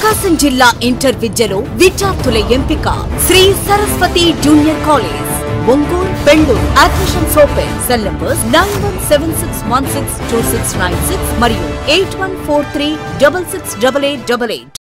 ప్రకాశం జిల్లా ఇంటర్ విద్యలో విద్యార్థుల ఎంపిక Sri Saraswati junior college Ongole Bengaluru admissions open cell numbers nine one seven six one six two six nine six మరియు eight one four three double six double eight double eight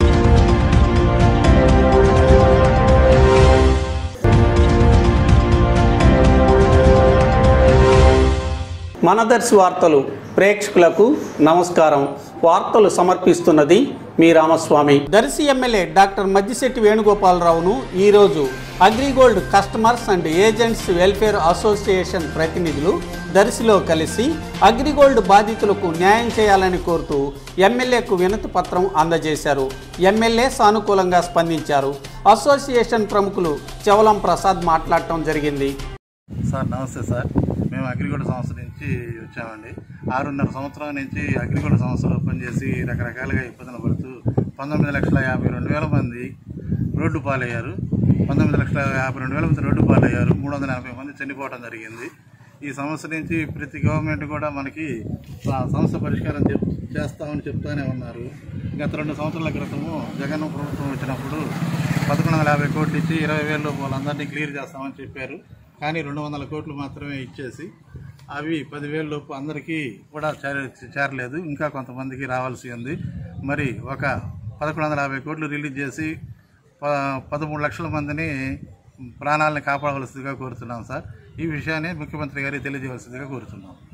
మనదర్శి వార్తలు ప్రేక్షకులకు నమస్కారం వార్తలు సమర్పిస్తున్నది మీ రామస్వామి దర్శి ఎమ్మెల్యే డాక్టర్ మద్దిశెట్టి వేణుగోపాలరావును ఈరోజు Agrigold customers and agents welfare association ప్రతినిధులు దర్శిలో కలిసి అగ్రిగోల్డ్ బాధితులకు న్యాయం చేయాలని కోరుతూ ఎమ్మెల్యేకు వినతి పత్రం అందజేశారు ఎమ్మెల్యే సానుకూలంగా స్పందించారు అసోసియేషన్ ప్రముఖులు చవలం ప్రసాద్ మాట్లాడటం జరిగింది సార్ నమస్తే సార్ మేము అగ్రిగోల్డ్ సంస్థ నుంచి వచ్చామండి ఆరున్నర సంవత్సరం నుంచి అగ్రిగోల్డ్ సంస్థలో పనిచేసి రకరకాలుగా ఇబ్బందులు పడుతూ పంతొమ్మిది లక్షల యాభై రెండు వేల మంది రోడ్డు పాలయ్యారు పంతొమ్మిది లక్షల యాభై రెండు వేల మంది రోడ్డు పాలయ్యారు మూడు వందల ఎనభై మంది చనిపోవడం జరిగింది ఈ సమస్య నుంచి ప్రతి గవర్నమెంట్ కూడా మనకి ఆ సమస్య పరిష్కారం చెప్ చేస్తామని చెప్తానే ఉన్నారు గత రెండు సంవత్సరాల క్రితము జగన్ ప్రభుత్వం వచ్చినప్పుడు పదకొండు వందల యాభై కోట్లు ఇచ్చి ఇరవై వేలు వాళ్ళందరినీ క్లియర్ చేస్తామని చెప్పారు కానీ రెండు వందల కోట్లు మాత్రమే ఇచ్చేసి అవి పదివేల లోపు అందరికీ కూడా చేర చేరలేదు ఇంకా కొంతమందికి రావాల్సి ఉంది మరి ఒక పదకొండు వందల యాభై కోట్లు రిలీజ్ చేసి ప పదమూడు లక్షల మందిని ప్రాణాలను కాపాడవలసిందిగా కోరుతున్నాం సార్ ఈ విషయాన్ని ముఖ్యమంత్రి గారికి తెలియజేయవలసిందిగా కోరుతున్నాం